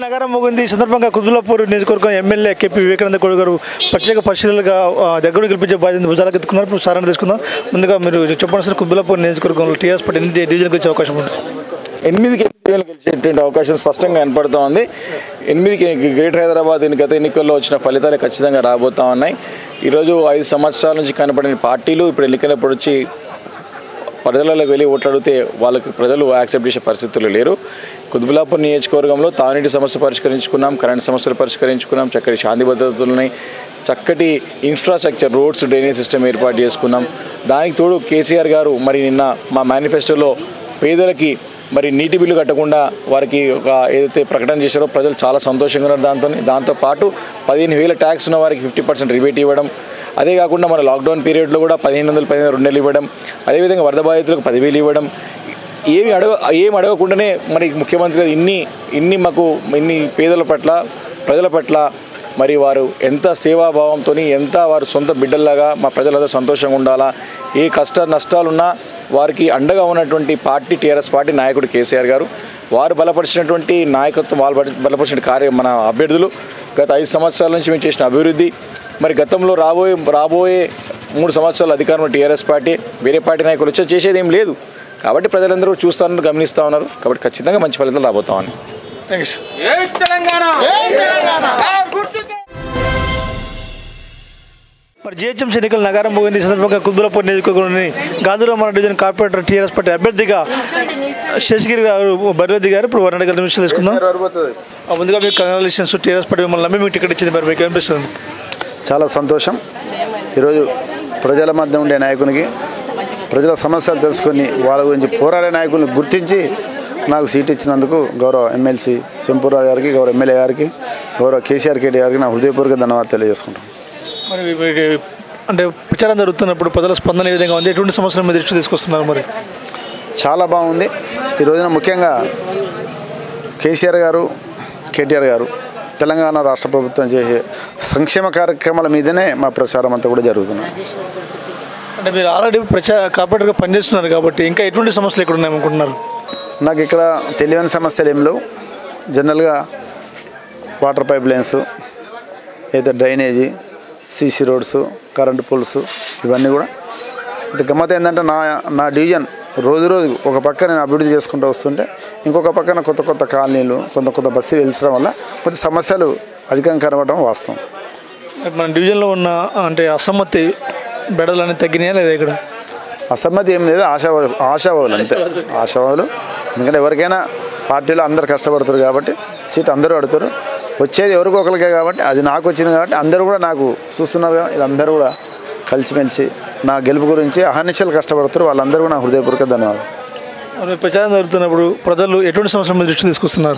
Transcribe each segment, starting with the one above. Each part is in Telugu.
నగరం ముగింది ఈ సందర్భంగా కుదులపూర్ నియోజకవర్గం ఎమ్మెల్యే కేపీ వివేకానంద గౌడ్ గారు ప్రత్యేక పరిశీలనగా ఆ, దగ్గర గెలిపించే బాధ్యత భుజాలకు ఎత్తుకున్నారు ఇప్పుడు సారాన్ని తీసుకుందాం ముందుగా మీరు చెప్పండి సార్ కుదులపూర్ నియోజకవర్గంలో టీఆర్ఎస్ పార్టీ ఎన్ని డివిజన్కి వచ్చే అవకాశం ఉంది ఎనిమిదికి ఎనిమిది వేలు గెలిచేటువంటి అవకాశం స్పష్టంగా కనపడుతూ ఉంది ఎనిమిదికి గ్రేటర్ హైదరాబాద్ ఎన్ని- గత ఎన్నికల్లో వచ్చిన ఫలితాలు ఖచ్చితంగా రాబోతా ఉన్నాయి ఈరోజు ఐదు సంవత్సరాల నుంచి కనపడిన పార్టీలు ఇప్పుడు ఎన్నికలప్పుడు వచ్చి ప్రజలకు వెళ్ళి ఓట్లు అడిగితే వాళ్ళకి ప్రజలు యాక్సెప్ట్ చేసే పరిస్థితులు లేరు కుతుబులాపూర్ నియోజకవర్గంలో తాగునీటి సమస్య పరిష్కరించుకున్నాం కరెంట్ సమస్యలు పరిష్కరించుకున్నాం చక్కటి శాంతి భద్రతలున్నాయి చక్కటి ఇన్ఫ్రాస్ట్రక్చర్ రోడ్స్ డ్రైనేజ్ సిస్టమ్ ఏర్పాటు చేసుకున్నాం దానికి తోడు కేసీఆర్ గారు మరి నిన్న మా మేనిఫెస్టోలో పేదలకి మరి నీటి బిల్లు కట్టకుండా వారికి ఒక ఏదైతే ప్రకటన చేశారో ప్రజలు చాలా సంతోషంగా ఉన్నారు దాంతో దాంతోపాటు పదిహేను వేల ట్యాక్స్ ఉన్న వారికి ఫిఫ్టీ పర్సెంట్ రిబేట్ ఇవ్వడం అదే కాకుండా మన లాక్డౌన్ పీరియడ్లో కూడా పదిహేను వందలు పదిహేను రెండు నెలలు ఇవ్వడం అదేవిధంగా వరద బాధితులకు పదివేలు ఇవ్వడం ఏమి అడగ ఏమి అడగకుండానే మరి ముఖ్యమంత్రి గారు ఇన్ని ఇన్ని మాకు ఇన్ని పేదల పట్ల ప్రజల పట్ల మరి వారు ఎంత సేవాభావంతో ఎంత వారు సొంత బిడ్డల్లాగా మా ప్రజలందరూ సంతోషంగా ఉండాలా ఏ కష్ట నష్టాలున్నా వారికి అండగా ఉన్నటువంటి పార్టీ టీఆర్ఎస్ పార్టీ నాయకుడు కేసీఆర్ గారు వారు బలపరిచినటువంటి నాయకత్వం వాళ్ళు బల- బలపరిచిన కార్య మన అభ్యర్థులు గత ఐదు సంవత్సరాల నుంచి మేము చేసిన అభివృద్ధి మరి గతంలో రాబోయే రాబోయే మూడు సంవత్సరాల అధికారంలో టీఆర్ఎస్ పార్టీ వేరే పార్టీ నాయకులు వచ్చి చేసేది ఏం లేదు కాబట్టి ప్రజలందరూ చూస్తున్నారు గమనిస్తూ ఉన్నారు కాబట్టి ఖచ్చితంగా మంచి ఫలితాలు రాబోతామని థ్యాంక్స్ మరి జిహెచ్ఎంసీ ఎన్నికల నగరం ముగింది ఈ సందర్భంగా కుదులపూర్ నియోజకవర్గంలోని Gandhiramarao division corporator TRS party అభ్యర్థిగా శేషగిరి గారు బరిరెడ్డి గారు ఇప్పుడు వన్ గంటల నిమిషాలు తీసుకుందాం ఆ, ముందుగా మీకు కంగ్రాచులేషన్స్ టీఆర్ఎస్ పార్టీ మిమ్మల్ని నమ్మి మీకు టికెట్ ఇచ్చింది మరి మీకు అనిపిస్తుంది చాలా సంతోషం ఈరోజు ప్రజల మధ్య ఉండే నాయకునికి ప్రజల సమస్యలు తెలుసుకొని వాళ్ళ గురించి పోరాడే నాయకుల్ని గుర్తించి నాకు సీట్ ఇచ్చినందుకు గౌరవ ఎమ్మెల్సీ శంపూరావు గారికి గౌరవ ఎమ్మెల్యే గారికి గౌరవ కేసీఆర్ కేటీ గారికి నా హృదయపూర్వక ధన్యవాదాలు తెలియజేసుకుంటాను మరి మీకు అంటే ప్రచారం జరుగుతున్నప్పుడు ప్రజల స్పందన ఏ విధంగా ఉంది ఎటువంటి సమస్యల మీద దృష్టి తీసుకొస్తున్నారు మరి చాలా బాగుంది ఈ రోజున ముఖ్యంగా కేసీఆర్ గారు కేటీఆర్ గారు తెలంగాణ రాష్ట్ర ప్రభుత్వం చేసే సంక్షేమ కార్యక్రమాల మీదనే మా ప్రచారం అంతా కూడా జరుగుతుంది అంటే మీరు ఆల్రెడీ ప్రచార కార్పొరేటర్గా పనిచేస్తున్నారు కాబట్టి ఇంకా ఎటువంటి సమస్యలు ఇక్కడ ఉన్నాయనుకుంటున్నారు నాకు ఇక్కడ తెలియని సమస్యలు ఏం లేవు జనరల్గా వాటర్ పైప్ లైన్స్ అయితే drainage CC roads current poles ఇవన్నీ కూడా ఇది గమ్మత్ ఏంటంటే నా నా డివిజన్ రోజు రోజు ఒక పక్క నేను అభివృద్ధి చేసుకుంటూ వస్తుంటే ఇంకొక పక్కన కొత్త కొత్త కాలనీలు కొత్త కొత్త బస్సులు వెలిచడం వల్ల కొంచెం సమస్యలు అధికంగా కనబడడం వాస్తవం మన డివిజన్లో ఉన్న అంటే అసమ్మతి బెడలు అనేది తగ్గినాయా లేదా ఇక్కడ అసమ్మతి ఏం లేదు ఆశావాదు ఆశావాదులు అంతే ఆశావాదులు ఎందుకంటే ఎవరికైనా పార్టీలో అందరు కష్టపడతారు కాబట్టి సీట్ అందరూ అడుగుతారు వచ్చేది ఎవరికో ఒకరికే కాబట్టి అది నాకు వచ్చింది కాబట్టి అందరూ కూడా నాకు చూస్తున్నారు కదా ఇది అందరూ కూడా కలిసిమెలిసి నా గెలుపు గురించి అహర్నిశలు కష్టపడతారు వాళ్ళందరూ కూడా నా హృదయపూర్వక ధన్యవాదాలు మరి ప్రచారం జరుగుతున్నప్పుడు ప్రజలు ఎటువంటి సమస్యల మీద దృష్టి తీసుకొస్తున్నారు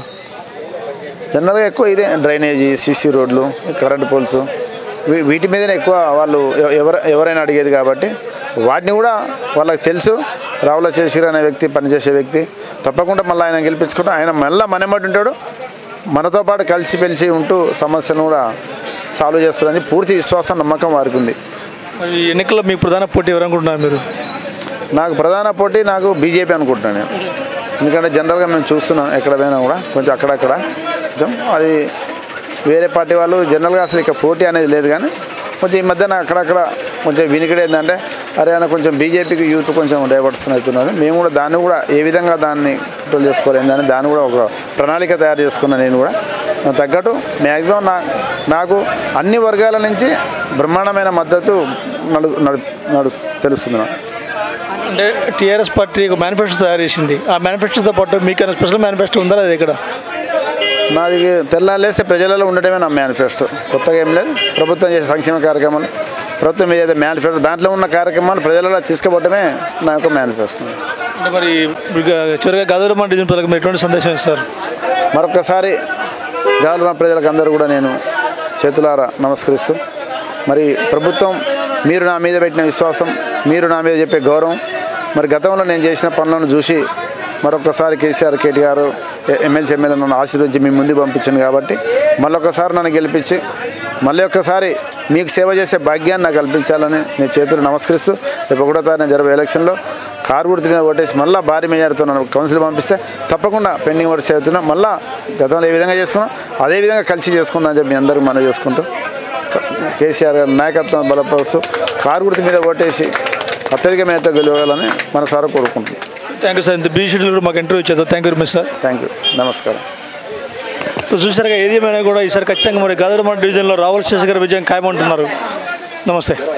జనరల్గా ఎక్కువ ఇదే డ్రైనేజీ సీసీ రోడ్లు కరెంట్ పోల్స్ వీ- వీటి మీదనే ఎక్కువ వాళ్ళు ఎవ- ఎవరు ఎవరైనా అడిగేది కాబట్టి వాటిని కూడా వాళ్ళకి తెలుసు రావుల శేషగిరి అనే వ్యక్తి పనిచేసే వ్యక్తి తప్పకుండా మళ్ళీ ఆయన గెలిపించుకుంటూ ఆయన మళ్ళీ మనమటి ఉంటాడు మనతో పాటు కలిసి పెలిసి ఉంటూ సమస్యలను కూడా సాల్వ్ చేస్తారని పూర్తి విశ్వాసం నమ్మకం వారికి ఉంది మరి ఈ ఎన్నికల్లో మీ ప్రధాన పోటీ ఎవరు అనుకుంటున్నారు మీరు నాకు ప్రధాన పోటీ నాకు బీజేపీ అనుకుంటున్నాను నేను ఎందుకంటే జనరల్గా మేము చూస్తున్నాం ఎక్కడ పోయినా కూడా కొంచెం అక్కడక్కడ కొంచెం అది వేరే పార్టీ వాళ్ళు జనరల్గా అసలు ఇక పోటీ అనేది లేదు కానీ కొంచెం ఈ మధ్యన అక్కడక్కడ కొంచెం వినికిడి ఏంటంటే అరే అన్న కొంచెం బీజేపీకి యూత్ కొంచెం డైవర్షన్ అవుతున్నారు మేము కూడా దాన్ని కూడా ఏ విధంగా దాన్ని కంట్రోల్ చేసుకోలేదు అని దాన్ని కూడా ఒక ప్రణాళిక తయారు చేసుకున్నాను నేను కూడా దానికి తగ్గట్టు మ్యాక్సిమం నా నాకు అన్ని వర్గాల నుంచి బ్రహ్మాండమైన మద్దతు నడు నడు నడు తెలుస్తుంది నాకు అంటే టీఆర్ఎస్ పార్టీ ఒక మేనిఫెస్టో తయారు చేసింది ఆ మేనిఫెస్టోతో పాటు మీకు స్పెషల్ మేనిఫెస్టో ఉందా లేదా ఇక్కడ నాది తెల్లాలేస్తే ప్రజలలో ఉండటమే నా మేనిఫెస్టో కొత్తగా ఏం లేదు ప్రభుత్వం చేసే సంక్షేమ కార్యక్రమాలు ప్రభుత్వం ఏదైతే మేనిఫెస్టో దాంట్లో ఉన్న కార్యక్రమాలు ప్రజలలో తీసుకుపోవటమే నా యొక్క మేనిఫెస్టో అంటే మరి ఇక చివరిగా గదరమ్మ డివిజన్ ప్రజలకు మీరు ఎటువంటి సందేశం ఇస్తారు మరొకసారి గాలున్న ప్రజలకు అందరూ కూడా నేను చేతులారా నమస్కరిస్తూ మరి ప్రభుత్వం మీరు నా మీద పెట్టిన విశ్వాసం మీరు నా మీద చెప్పే గౌరవం మరి గతంలో నేను చేసిన పనులను చూసి మరొకసారి కేసీఆర్ కేటీ గారు ఎ- ఎమ్మెల్సీ ఎమ్మెల్యే నన్ను ఆశీర్వదించి మీ ముందు పంపించింది కాబట్టి మళ్ళొకసారి నన్ను గెలిపించి మళ్ళీ ఒక్కసారి మీకు సేవ చేసే భాగ్యాన్ని నాకు కల్పించాలని నేను చేతులు నమస్కరిస్తూ రేపు ఒకటో తారీఖున జరిగే ఎలక్షన్లో కారు గుర్తు మీద ఓటేసి మళ్ళీ భారీ మెజార్టీతో నన్ను కౌన్సిల్ పంపిస్తే తప్పకుండా పెండింగ్ ఓట్స్ అవుతున్నాం మళ్ళీ గతంలో ఏ విధంగా చేసుకున్నాం అదే విధంగా కలిసి చేసుకుందాం అని చెప్పి మీ అందరికీ మనం చేసుకుంటూ క- కేసీఆర్ గారి నాయకత్వం బలపరుస్తూ కారు గుర్తు మీద ఓటేసి అత్యధిక మేత గెలవాలని మనసారా కోరుకుంటున్నాం థ్యాంక్ యూ సార్ ఇంత బీ షెడ్యూల్ కూడా మాకు ఇంటర్వ్యూ ఇచ్చారు thank you very much sir thank you నమస్కారం సో చూసారుగా ఏది ఏమైనా కూడా ఈసారి ఖచ్చితంగా మరి గాదరమండ డివిజన్లో రావుల శేష్ గారి విజయం ఖాయమంటున్నారు నమస్తే